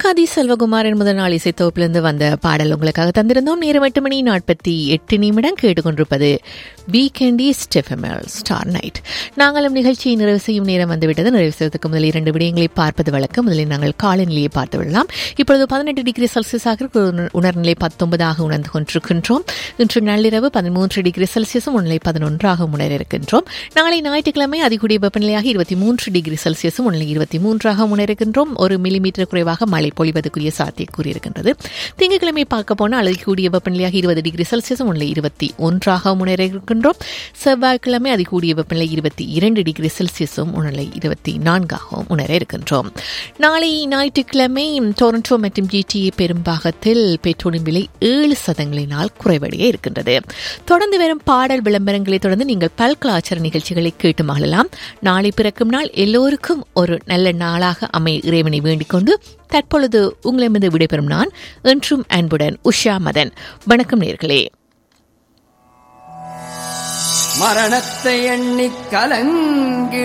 கதி செல்வகுமாரின் முதல் நாள் இசைத்தொகுப்பிலிருந்து வந்த பாடல் உங்களுக்காக தந்திருந்தோம் நேரம் எட்டு மணி நாற்பத்தி எட்டு நிமிடம் கேட்டுக்கொண்டிருப்பது வீக்கெண்டி ஸ்டெஃபெமல் ஸ்டார் நைட் நாங்களும் நிகழ்ச்சியை நிறைவு செய்யும் நேரம் வந்துவிட்டது நிறைவு செய்வதற்கு முதல் இரண்டு விடயங்களை பார்ப்பது வழக்கம் முதலில் நாங்கள் காலநிலையை பார்த்து விடலாம் இப்பொழுது பதினெட்டு டிகிரி செல்சியஸாக உணர்- உணர்நிலை பத்தொன்பதாக உணர்ந்து கொண்டிருக்கின்றோம் இன்று நள்ளிரவு பதிமூன்று டிகிரி செல்சியஸும் உணர்நிலை பதினொன்றாக உணர இருக்கின்றோம் நாளை ஞாயிற்றுக்கிழமை அதிகூடிய வெப்பநிலையாக இருபத்தி மூன்று டிகிரி செல்சியஸும் உணர்நிலை இருபத்தி மூன்றாக உணர்கின்றோம் ஒரு மில்லிமீட்டர் குறைவாக மழை பொழிவதற்குரிய சாத்தியக்கூறு இருக்கின்றது திங்கட்கிழமை பார்க்க போனால் அதிகூடிய வெப்பநிலையாக இருபது டிகிரி செல்சியஸும் உணர்நிலை இருபத்தி ஒன்றாக உணர இருக்கின்றோம் செவ்வாய்க்கிழமை அதிகூடிய வெப்பநிலை இருபத்தி இரண்டு டிகிரி செல்சியஸும் உணர்நிலை இருபத்தி நான்காகவும் உணர இருக்கின்றோம் நாளை ஞாயிற்றுக்கிழமை டொரண்டோ மற்றும் ஜிடிஏ பெரும்பாகத்தில் பெட்ரோலின் விலை ஏழு சதங்களினால் குறைவடைய இருக்கின்றது தொடர்ந்து வரும் பாடல் விளம்பரங்களை தொடர்ந்து நீங்கள் பல்கலாச்சார நிகழ்ச்சிகளை கேட்டு மகிழலாம் நாளை பிறக்கும் நாள் எல்லோருக்கும் ஒரு நல்ல நாளாக அமைய இறைவனை வேண்டிக் கொண்டு தற்பொழுது உங்களிடமிருந்து விடைபெறும் நான் என்றும் அன்புடன் உஷா மதன் வணக்கம் நேர்களே மரணத்தை எண்ணிக் கலங்கி